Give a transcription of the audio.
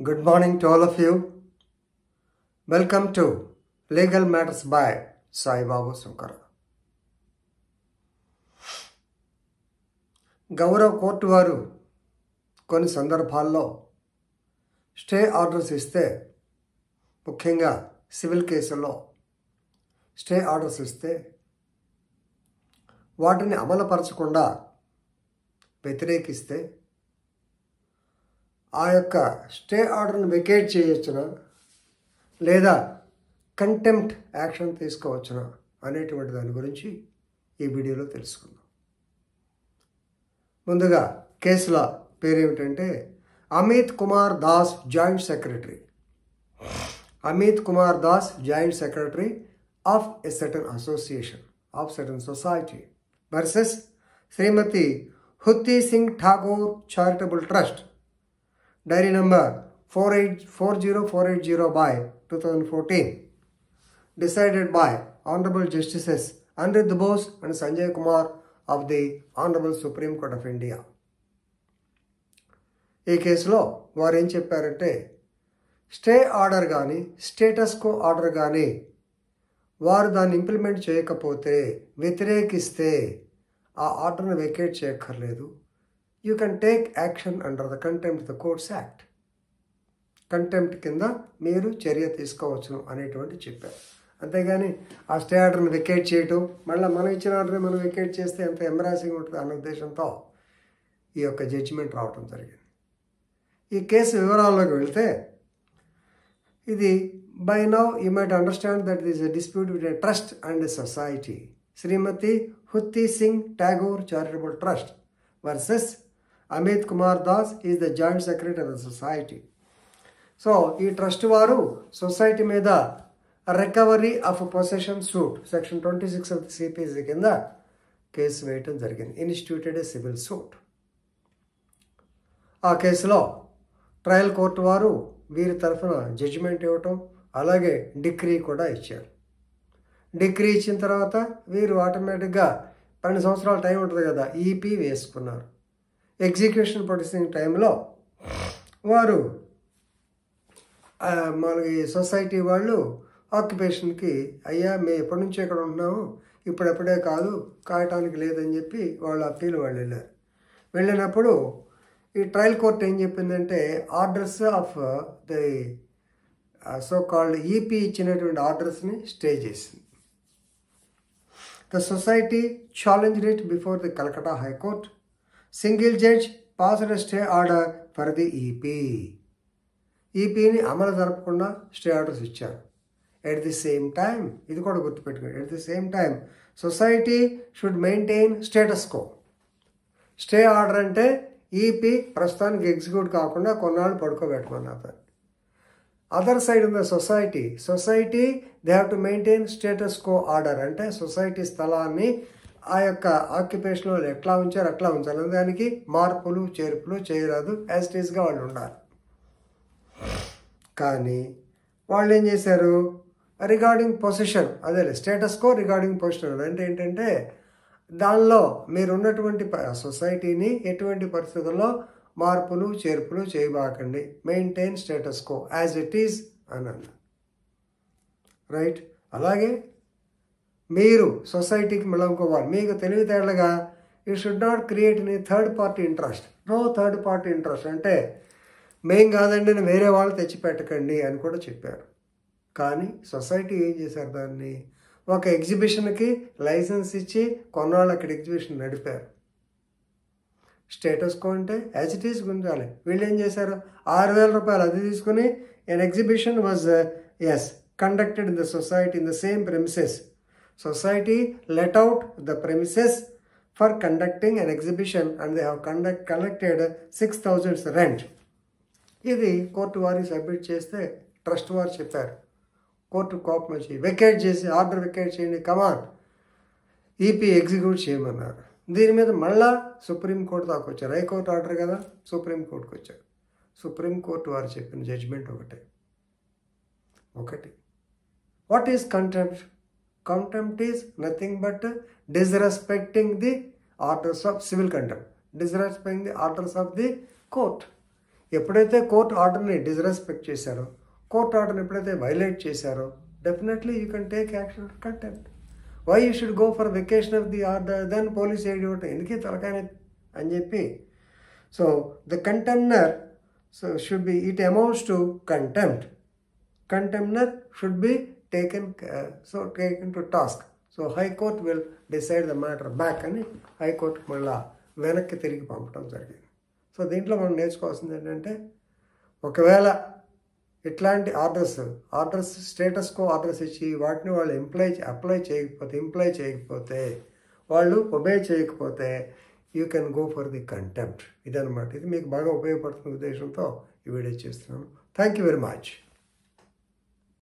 Good morning to all of you. Welcome to Legal Matters by Sai Babu Sunkara. గౌరవ court వారు కొన్ని సందర్భాల్లో stay orders ఇస్తే ముఖ్యంగా సివిల్ కేసుల్లో స్టే ఆర్డర్స్ ఇస్తే వాటిని అమలుపరచకుండా వ్యతిరేకిస్తే ఆ యొక్క స్టే ఆర్డర్ని వెకేట్ చేయొచ్చునా లేదా కంటెంప్ట్ యాక్షన్ తీసుకోవచ్చునా అనేటువంటి దాని గురించి ఈ వీడియోలో తెలుసుకుందాం ముందుగా కేసుల పేరేమిటంటే Amit Kumar Das joint secretary Amit Kumar Das joint secretary of a certain association of certain society versus Shrimati Hutti Singh Tagore charitable trust diary number four eight four zero four eight zero by two thousand fourteen decided by honourable justices Aniruddha Bose and Sanjay Kumar of the honourable Supreme Court of India ఈ కేసులో వారు ఏం చెప్పారంటే stay order కానీ status quo order కానీ వారు దాన్ని implement చేయకపోతే వ్యతిరేకిస్తే ఆ ఆర్డర్ను వెకేట్ చేయక్కర్లేదు you can take action under the contempt the courts act contempt కింద మీరు చర్య తీసుకోవచ్చు అనేటువంటి చెప్పారు అంతేగాని ఆ స్టే ఆర్డర్ని వెకేట్ చేయటం మళ్ళీ మనం ఇచ్చిన ఆర్డర్ని మనం వెకేట్ చేస్తే ఎంత ఎంబరాసింగ్ ఉంటుంది అన్న ఉద్దేశంతో ఈ యొక్క జడ్జిమెంట్ రావటం జరిగింది ఈ కేసు వివరాల్లోకి వెళ్తే ఇది by now you might understand that this a dispute with a trust and society Shrimati Hutti Singh Tagore charitable trust versus Amit Kumar Das is the joint secretary of the society so ఈ ట్రస్ట్ వారు సొసైటీ మీద recovery of possession suit section twenty six of the CPC కింద case వేయటం జరిగింది ఇన్స్టిట్యూటెడ్ ఏ civil suit ఆ కేసులో trial court వారు వీరి తరఫున జడ్జిమెంట్ ఇవ్వటం అలాగే డిగ్రీ కూడా ఇచ్చారు డిగ్రీ ఇచ్చిన తర్వాత వీరు ఆటోమేటిక్గా పన్నెండు సంవత్సరాల టైం ఉంటుంది కదా ఈపీ వేసుకున్నారు ఎగ్జిక్యూషన్ ప్రొడ్యూసింగ్ టైంలో వారు మనకి సొసైటీ వాళ్ళు ఆక్యుపేషన్కి అయ్యా మేము ఎప్పటి నుంచో ఇక్కడ ఉంటున్నాము ఇప్పుడెప్పుడే కాదు కాయటానికి లేదని చెప్పి వాళ్ళు అప్పీల్ వాళ్ళు వెళ్ళారు వెళ్ళినప్పుడు ఈ ట్రయల్ కోర్ట్ ఏం చెప్పిందంటే orders of the so called EP ఇచ్చినటువంటి ఆర్డర్స్ని స్టే చేసింది the society challenge it before the Calcutta high court single judge passed stay order for the EP ఈపీని అమలు జరపకుండా స్టే ఆర్డర్స్ ఇచ్చారు ఎట్ ది సేమ్ టైం ఇది కూడా గుర్తుపెట్టుకోండి at the same time society should maintain status quo stay order అంటే EP ప్రస్తుతానికి execute కాకుండా కొన్నాళ్ళు పడుకోబెట్టుకున్నారు అదర్ సైడ్ ఉన్న society society they have to maintain status quo order అంటే సొసైటీ స్థలాన్ని ఆ యొక్క ఆక్యుపేషన్లో ఎట్లా ఉంచారు అట్లా ఉంచాలి దానికి మార్పులు చేర్పులు చేయరాదు యాజ్ ఇట్ ఈస్గా వాళ్ళు ఉండాలి కానీ వాళ్ళు ఏం చేశారు రిగార్డింగ్ పొజిషన్ అదే స్టేటస్ కో రిగార్డింగ్ పొజిషన్ అంటే ఏంటంటే దానిలో మీరున్నటువంటి సొసైటీని ఎటువంటి పరిస్థితుల్లో మార్పులు చేర్పులు చేయబాకండి maintain status quo as it is అని అన్నారు రైట్ అలాగే మీరు సొసైటీకి మెళుకోవాలి మీకు తెలివితేటలుగా you should not create any third party interest no third party interest అంటే మేం కాదండి వేరే వాళ్ళు తెచ్చిపెట్టకండి అని కూడా చెప్పారు కానీ సొసైటీ ఏం చేశారు దాన్ని ఒక ఎగ్జిబిషన్కి లైసెన్స్ ఇచ్చి కొన్నాళ్ళు అక్కడ ఎగ్జిబిషన్ నడిపారు స్టేటస్ కో అంటే యాజ్ ఇట్ ఈస్ గుంజాలి వీళ్ళు ఏం చేశారు ఆరు వేల రూపాయలు అది తీసుకుని an exhibition was as conducted in the society in the same premises society let out the premises for conducting an exhibition and they have conduct collected six thousands rent ఇది court వారికి సబ్మిట్ చేస్తే trust వారు చెప్పారు court కోపం వచ్చి vacate చేసి order vacate చేయండి కమాన్ EP execute చేయమన్నారు దీని మీద మళ్ళా సుప్రీంకోర్టు దాకా వచ్చారు హైకోర్టు ఆర్డర్ కదా సుప్రీంకోర్టుకు వచ్చారు సుప్రీంకోర్టు వారు చెప్పిన జడ్జిమెంట్ ఒకటే ఒకటి what is contempt contempt is nothing but disrespecting the orders of civil contempt disrespecting the orders of the court ఎప్పుడైతే కోర్ట్ ఆర్డర్ని డిస్రెస్పెక్ట్ చేశారో కోర్ట్ ఆర్డర్ని ఎప్పుడైతే వైలేట్ చేశారో definitely you can take action contempt why you should go for vacation of the order then police aid ఇవ్వటం ఎందుకే తలకాయ అని చెప్పి so the contemner so should be it amounts to contempt contemner should be taken uh, so taken to task so high court will decide the matter back అని high court మళ్ళా వెనక్కి తిరిగి పంపడం జరిగింది సో దీంట్లో మనం నేర్చుకోవాల్సింది ఏంటంటే ఒకవేళ ఇట్లాంటి orders orders status quo orders ఇచ్చి వాటిని వాళ్ళు ఎంప్లాయ్ అప్లై చేయకపోతే ఎంప్లాయ్ చేయకపోతే వాళ్ళు ఒబే చేయకపోతే you can go for the contempt ఇదనమాట ఇది మీకు బాగా ఉపయోగపడుతున్న ఉద్దేశంతో ఈ వీడియో చేస్తున్నాను థ్యాంక్ యూ వెరీ మచ్